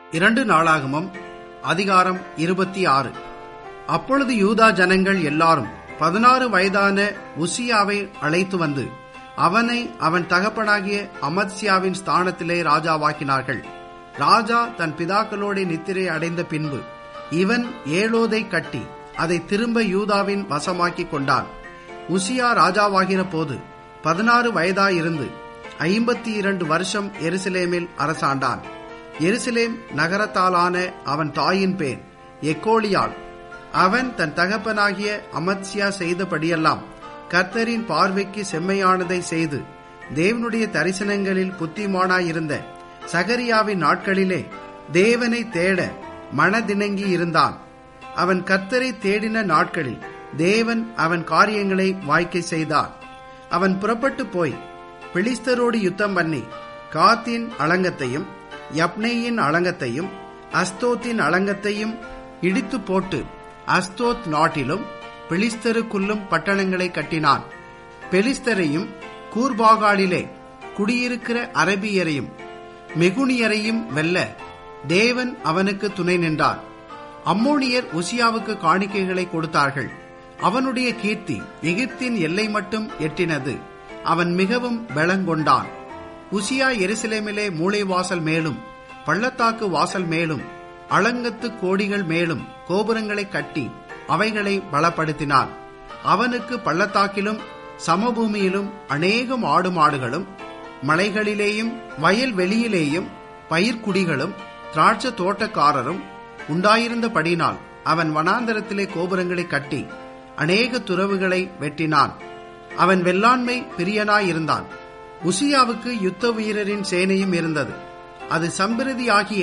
இரண்டு நாளாகமம் அதிகாரம் இருபத்தி ஆறு அப்பொழுது யூதா ஜனங்கள் எல்லாரும் பதினாறு வயதான உசியாவை அழைத்து வந்து அவனை அவன் தகப்பனாகிய அமத்சியாவின் ஸ்தானத்திலே ராஜாவாக்கினார்கள் ராஜா தன் பிதாக்களோட நித்திரை அடைந்த பின்பு இவன் ஏழோதை கட்டி அதை திரும்ப யூதாவின் வசமாக்கிக் கொண்டான் உசியா ராஜாவாகிற போது பதினாறு வயதாயிருந்து ஐம்பத்தி இரண்டு வருஷம் எருசலேமில் அரசாண்டான் எருசலேம் நகரத்தாலான அவன் தாயின் பேர் எக்கோலியாள் அவன் தன் தகப்பனாகிய அமத்சியா செய்தபடியெல்லாம் கர்த்தரின் பார்வைக்கு செம்மையானதை செய்து தேவனுடைய தரிசனங்களில் புத்திமானாயிருந்த சகரியாவின் நாட்களிலே தேவனை தேட மனதிணங்கி இருந்தான் அவன் கர்த்தரை தேடின நாட்களில் தேவன் அவன் காரியங்களை வாய்க்கை செய்தார் அவன் புறப்பட்டு போய் பிலிஸ்தரோடு யுத்தம் பண்ணி காத்தின் அலங்கத்தையும் யப்னேயின் அலங்கத்தையும் அஸ்தோத்தின் அலங்கத்தையும் இடித்து போட்டு அஸ்தோத் நாட்டிலும் பிலிஸ்தருக்குள்ளும் பட்டணங்களை கட்டினான் பெலிஸ்தரையும் கூர்பாகாலிலே குடியிருக்கிற அரபியரையும் மெகுனியரையும் வெல்ல தேவன் அவனுக்கு துணை நின்றார் அம்மோனியர் உசியாவுக்கு காணிக்கைகளை கொடுத்தார்கள் அவனுடைய கீர்த்தி எகிப்தின் எல்லை மட்டும் எட்டினது அவன் மிகவும் பலங்கொண்டான் உசியா எருசலேமிலே மூளை வாசல் மேலும் பள்ளத்தாக்கு வாசல் மேலும் அலங்கத்து கோடிகள் மேலும் கோபுரங்களை கட்டி அவைகளை பலப்படுத்தினான் அவனுக்கு பள்ளத்தாக்கிலும் சமபூமியிலும் அநேகம் ஆடு மாடுகளும் மலைகளிலேயும் வயல் வெளியிலேயும் பயிர்க்குடிகளும் திராட்ச தோட்டக்காரரும் உண்டாயிருந்தபடினால் அவன் வனாந்தரத்திலே கோபுரங்களை கட்டி அநேக துறவுகளை வெட்டினான் அவன் வெள்ளாண்மை பிரியனாயிருந்தான் உசியாவுக்கு யுத்த வீரரின் சேனையும் இருந்தது அது சம்பிரதியாகிய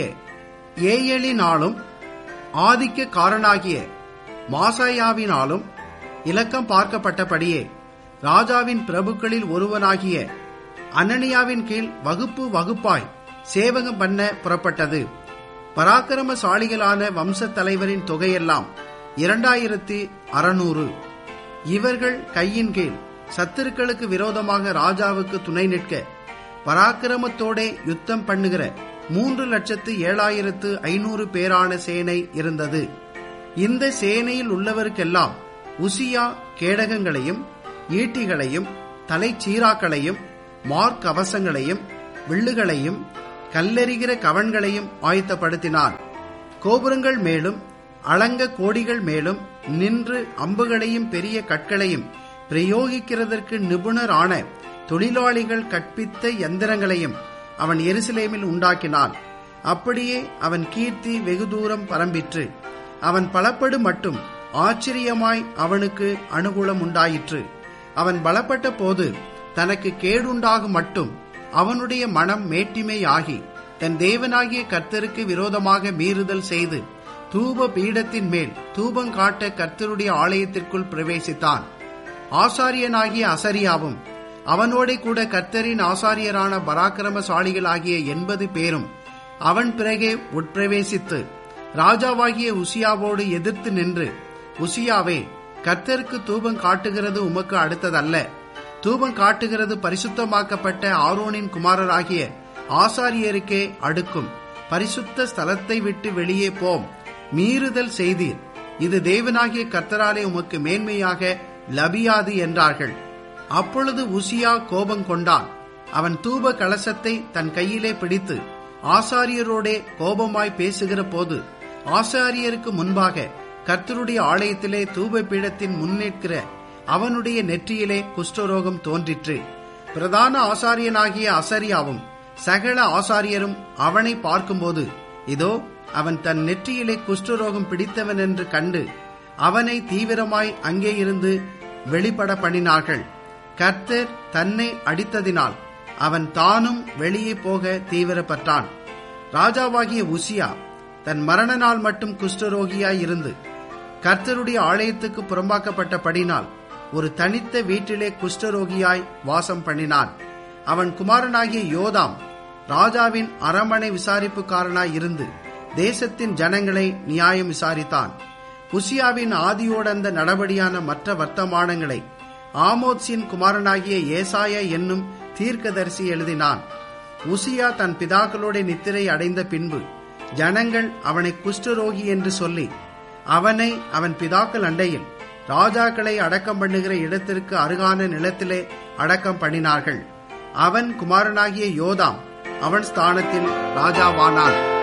ஏயலினாலும் ஆதிக்க காரனாகிய மாசாயாவினாலும் இலக்கம் பார்க்கப்பட்டபடியே ராஜாவின் பிரபுக்களில் ஒருவனாகிய அனனியாவின் கீழ் வகுப்பு வகுப்பாய் சேவகம் பண்ண புறப்பட்டது பராக்கிரமசாலிகளான வம்ச தலைவரின் தொகையெல்லாம் இரண்டாயிரத்தி அறுநூறு இவர்கள் கையின் கீழ் சத்துருக்களுக்கு விரோதமாக ராஜாவுக்கு துணை நிற்க பராக்கிரமத்தோடே யுத்தம் பண்ணுகிற மூன்று லட்சத்து ஏழாயிரத்து ஐநூறு பேரான சேனை இருந்தது இந்த சேனையில் உள்ளவருக்கெல்லாம் உசியா கேடகங்களையும் ஈட்டிகளையும் தலைச்சீராக்களையும் மார்க்கவசங்களையும் வில்லுகளையும் கல்லெறிகிற கவன்களையும் ஆயத்தப்படுத்தினான் கோபுரங்கள் மேலும் அலங்க கோடிகள் மேலும் நின்று அம்புகளையும் பெரிய கற்களையும் பிரயோகிக்கிறதற்கு நிபுணரான தொழிலாளிகள் கற்பித்த எந்திரங்களையும் அவன் எருசலேமில் உண்டாக்கினான் அப்படியே அவன் கீர்த்தி வெகு தூரம் பரம்பிற்று அவன் பலப்படு மட்டும் ஆச்சரியமாய் அவனுக்கு அனுகூலம் உண்டாயிற்று அவன் பலப்பட்ட போது தனக்கு கேடுண்டாகும் மட்டும் அவனுடைய மனம் மேட்டிமையாகி தன் தேவனாகிய கர்த்தருக்கு விரோதமாக மீறுதல் செய்து தூப பீடத்தின் மேல் தூபம் காட்ட கர்த்தருடைய ஆலயத்திற்குள் பிரவேசித்தான் ஆசாரியனாகிய அசரியாவும் அவனோட கூட கர்த்தரின் ஆசாரியரான பராக்கிரமசாலிகளாகிய எண்பது பேரும் அவன் பிறகே உட்பிரவேசித்து ராஜாவாகிய உசியாவோடு எதிர்த்து நின்று உசியாவே கர்த்தருக்கு தூபம் காட்டுகிறது உமக்கு அடுத்ததல்ல தூபம் காட்டுகிறது பரிசுத்தமாக்கப்பட்ட ஆரோனின் குமாரராகிய ஆசாரியருக்கே அடுக்கும் பரிசுத்த ஸ்தலத்தை விட்டு வெளியே போம் மீறுதல் செய்தீர் இது தேவனாகிய கர்த்தராலே உமக்கு மேன்மையாக லபியாது என்றார்கள் அப்பொழுது உசியா கோபம் கொண்டான் அவன் தூப கலசத்தை தன் கையிலே பிடித்து ஆசாரியரோடே கோபமாய் பேசுகிற போது ஆசாரியருக்கு முன்பாக கர்த்தருடைய ஆலயத்திலே தூப பீடத்தின் முன்னேற்கிற அவனுடைய நெற்றியிலே குஷ்டரோகம் தோன்றிற்று பிரதான ஆசாரியனாகிய அசரியாவும் சகல ஆசாரியரும் அவனை பார்க்கும்போது இதோ அவன் தன் நெற்றியிலே குஷ்டரோகம் பிடித்தவன் என்று கண்டு அவனை தீவிரமாய் அங்கே இருந்து வெளிப்பட பண்ணினார்கள் கர்த்தர் தன்னை அடித்ததினால் அவன் தானும் வெளியே போக தீவிரப்பட்டான் ராஜாவாகிய உசியா தன் மரண நாள் மட்டும் குஷ்டரோகியாய் இருந்து கர்த்தருடைய ஆலயத்துக்கு புறம்பாக்கப்பட்டபடினால் ஒரு தனித்த வீட்டிலே குஷ்டரோகியாய் வாசம் பண்ணினான் அவன் குமாரனாகிய யோதாம் ராஜாவின் அரமனை விசாரிப்புக்காரனாய் இருந்து தேசத்தின் ஜனங்களை நியாயம் விசாரித்தான் உசியாவின் ஆதியோடந்த நடபடியான மற்ற வர்த்தமானங்களை ஆமோத்ஸின் குமாரனாகிய ஏசாயா என்னும் தீர்க்கதரிசி எழுதினான் உசியா தன் பிதாக்களோட நித்திரை அடைந்த பின்பு ஜனங்கள் அவனை குஷ்டரோகி என்று சொல்லி அவனை அவன் பிதாக்கள் அண்டையில் ராஜாக்களை அடக்கம் பண்ணுகிற இடத்திற்கு அருகான நிலத்திலே அடக்கம் பண்ணினார்கள் அவன் குமாரனாகிய யோதாம் அவன் ஸ்தானத்தில் ராஜாவானான்